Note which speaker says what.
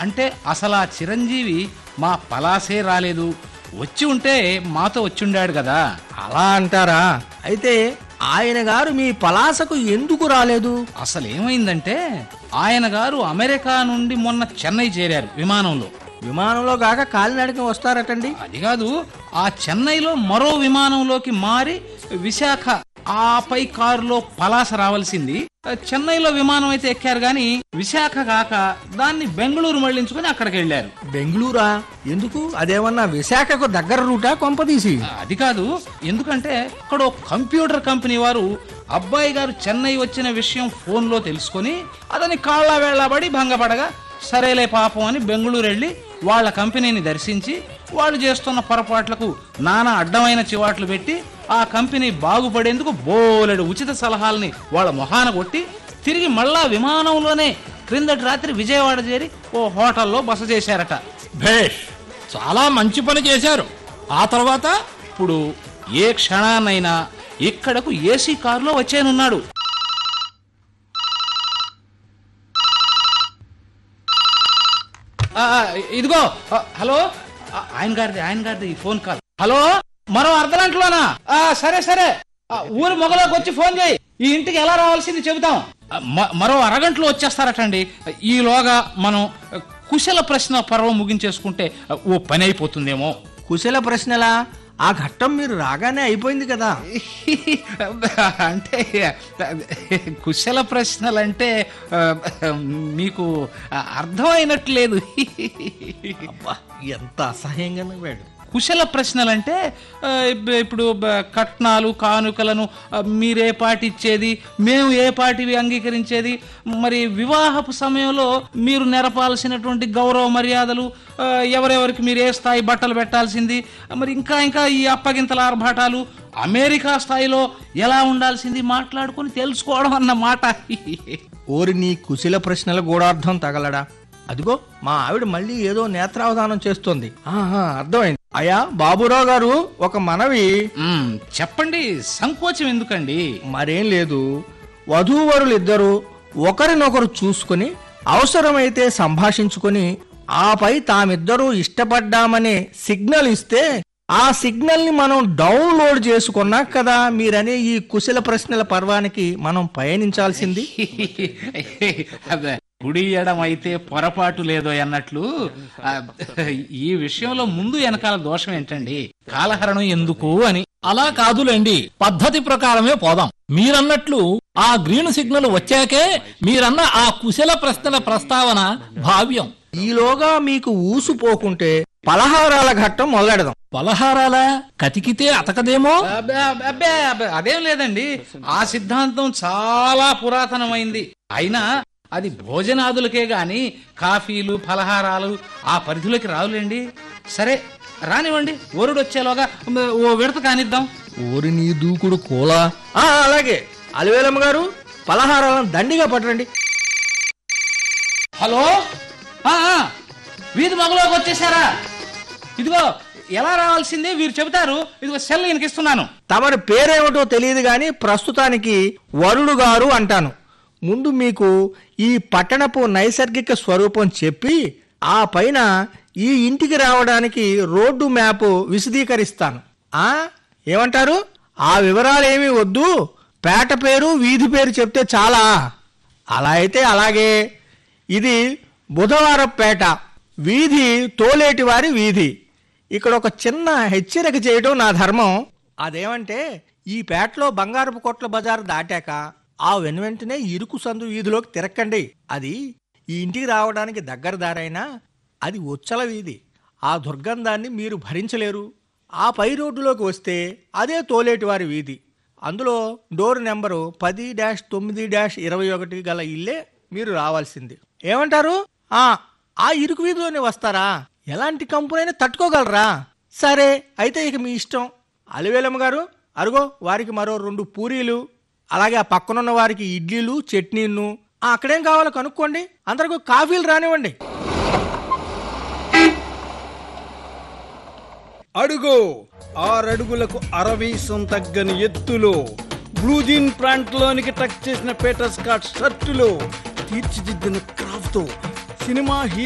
Speaker 1: అంటే అసలు ఆ చిరంజీవి మా పలాసే రాలేదు వచ్చి ఉంటే మాతో వచ్చిండాడు కదా
Speaker 2: అలా అంటారా అయితే ఆయన గారు మీ పలాసకు ఎందుకు రాలేదు
Speaker 1: అసలు ఏమైందంటే ఆయన గారు అమెరికా నుండి మొన్న చెన్నై చేరారు విమానంలో
Speaker 2: విమానంలో కాక కాలినడక వస్తారటండి
Speaker 1: అది కాదు ఆ చెన్నైలో మరో విమానంలోకి మారి విశాఖ ఆపై కారులో పలాస రావాల్సింది చెన్నైలో విమానం అయితే ఎక్కారు గాని విశాఖ కాక దాన్ని బెంగళూరు మళ్లించుకుని అక్కడికి వెళ్ళారు
Speaker 2: బెంగళూరా ఎందుకు అదేమన్నా విశాఖకు దగ్గర రూటా కొంపదీసి
Speaker 1: అది కాదు ఎందుకంటే ఇక్కడ ఓ కంప్యూటర్ కంపెనీ వారు అబ్బాయి గారు చెన్నై వచ్చిన విషయం ఫోన్లో తెలుసుకొని అతని కాళ్ళ వేళ్లబడి భంగపడగా సరేలే పాపం అని బెంగళూరు వెళ్ళి వాళ్ళ కంపెనీని దర్శించి వాళ్ళు చేస్తున్న పొరపాట్లకు నానా అడ్డమైన చివాట్లు పెట్టి ఆ కంపెనీ బాగుపడేందుకు బోలెడు ఉచిత సలహాలని వాళ్ళ మొహాన కొట్టి తిరిగి మళ్ళా విమానంలోనే క్రిందటి రాత్రి విజయవాడ చేరి ఓ హోటల్లో బస చేశారట
Speaker 3: భేష్ చాలా మంచి పని చేశారు ఆ తర్వాత
Speaker 1: ఇప్పుడు ఏ క్షణాన్నైనా ఇక్కడకు ఏసీ కారులో వచ్చేనున్నాడు ఆ, ఆ, ఇదిగో ఆ, హలో ఆ, ఆయన గారిది ఆయన గారిది ఈ ఫోన్ కాల్ హలో మరో అర్ధ గంటలోనా ఆ, సరే సరే ఆ, ఊరి మొగలోకి వచ్చి ఫోన్ చేయి ఈ ఇంటికి ఎలా రావాల్సింది చెబుతాం ఆ, మ- మరో అరగంటలో వచ్చేస్తారటండి ఈలోగా మనం ఆ, కుశల ప్రశ్న పర్వం ముగించేసుకుంటే ఆ, ఓ పని అయిపోతుందేమో
Speaker 2: కుశల ప్రశ్నలా ఆ ఘట్టం మీరు రాగానే అయిపోయింది కదా
Speaker 1: అంటే కుశల ప్రశ్నలంటే ఆ, మీకు అర్థమైనట్లేదు
Speaker 2: అబ్బా ఎంత అసహ్యంగా నవ్వాడు
Speaker 1: కుశల ప్రశ్నలంటే ఆ, ఇప్- ఇప్పుడు బ- కట్నాలు కానుకలను ఆ, మీరే పాటి ఇచ్చేది మేము ఏ పాటివి అంగీకరించేది మరి వివాహపు సమయంలో మీరు నెరపాల్సినటువంటి గౌరవ మర్యాదలు ఆ, ఎవరెవరికి మీరు ఏ స్థాయి బట్టలు పెట్టాల్సింది మరి ఇంకా ఇంకా ఈ అప్పగింతల ఆర్భాటాలు అమెరికా స్థాయిలో ఎలా ఉండాల్సింది మాట్లాడుకొని తెలుసుకోవడం అన్నమాట
Speaker 2: ఓరి నీ కుశల ప్రశ్నల గూఢార్థం తగలడా అదిగో మా ఆవిడ మళ్ళీ ఏదో నేత్రావధానం చేస్తోంది ఆహా అర్థమైంది అయ్యా బాబురావు గారు ఒక మనవి
Speaker 1: మ్మ్, చెప్పండి సంకోచం ఎందుకండి
Speaker 2: మరేం లేదు వధూవరులు ఇద్దరు ఒకరినొకరు చూసుకుని అవసరమైతే సంభాషించుకొని ఆపై తామిద్దరూ ఇష్టపడ్డామనే సిగ్నల్ ఇస్తే ఆ సిగ్నల్ ని మనం డౌన్లోడ్ చేసుకున్నాక కదా మీరనే ఈ కుశల ప్రశ్నల పర్వానికి మనం పయనించాల్సింది
Speaker 1: అదే, కుడి ఎడం అయితే పొరపాటు లేదో అన్నట్లు ఆ, ఈ విషయంలో ముందు వెనకాల దోషం ఏంటండి కాలహరణం ఎందుకు అని
Speaker 3: అలా కాదులేండి పద్ధతి ప్రకారమే పోదాం మీరన్నట్లు ఆ గ్రీన్ సిగ్నల్ వచ్చాకే మీరన్న ఆ కుశల ప్రశ్నల ప్రస్తావన భావ్యం
Speaker 2: ఈలోగా మీకు ఊసుపోకుంటే పలహారాల ఘట్టం మొదలెడదాం
Speaker 3: పలహారాల కతికితే అతకదేమో
Speaker 1: అబ్బే, అబ్బే, అబ్బే, అబ్బే, అదేం లేదండి ఆ సిద్ధాంతం చాలా పురాతనమైంది అయినా అది భోజనాదులకే గాని కాఫీలు ఫలహారాలు ఆ పరిధిలోకి రావులేండి సరే రానివ్వండి వరుడు వచ్చేలోగా మ, ఓ విడత కానిద్దాం
Speaker 2: ఊరి నీ దూకుడు కోలా ఆ, అలాగే అలివేలమ్మ గారు పలహారాలను దండిగా పట్టండి
Speaker 1: హలో ఆ, ఆ, వీధి మగలోకి వచ్చేసారా ఇదిగో ఎలా రావాల్సింది వీరు చెబుతారు ఇదిగో సెల్ ఈయనకి ఇస్తున్నాను
Speaker 2: తమరి పేరేమిటో తెలియదు గాని ప్రస్తుతానికి వరుడు గారు అంటాను ముందు మీకు ఈ పట్టణపు నైసర్గిక స్వరూపం చెప్పి ఆ పైన ఈ ఇంటికి రావడానికి రోడ్డు మ్యాప్ విశదీకరిస్తాను ఆ ఏమంటారు ఆ వివరాలేమీ వద్దు పేట పేరు వీధి పేరు చెప్తే చాలా అలా అయితే అలాగే ఇది బుధవారపేట వీధి తోలేటి వారి వీధి ఇక్కడ ఒక చిన్న హెచ్చరిక చేయడం నా ధర్మం అదేమంటే ఈ పేటలో బంగారపు కొట్ల బజారు దాటాక ఆ వెను వెంటనే ఇరుకు సందు వీధిలోకి తిరక్కండి అది ఈ ఇంటికి రావడానికి దగ్గర దారైనా అది ఉచ్చల వీధి ఆ దుర్గంధాన్ని మీరు భరించలేరు ఆ పై రోడ్డులోకి వస్తే అదే తోలేటి వారి వీధి అందులో డోర్ నెంబరు పది డాష్ తొమ్మిది డాష్ ఇరవై ఒకటి గల ఇల్లే మీరు రావాల్సింది ఏమంటారు ఆ ఆ ఇరుకు వీధిలోనే వస్తారా ఎలాంటి కంపెనీ తట్టుకోగలరా సరే అయితే ఇక మీ ఇష్టం అలివేలమ్మ గారు అరుగో వారికి మరో రెండు పూరీలు అలాగే ఆ పక్కనున్న వారికి ఇడ్లీలు చట్నీలు ఆ, అక్కడేం కావాలో కనుక్కోండి అందరికి కాఫీలు రానివ్వండి
Speaker 4: అడుగు ఆరడుగులకు అరవీసం తగ్గని ఎత్తులో బ్లూ జీన్ ప్యాంట్ లోనికి టక్ చేసిన పేటర్ స్కాట్ షర్టులో తీర్చిదిద్దిన క్రాఫ్ట్ సినిమా హీరో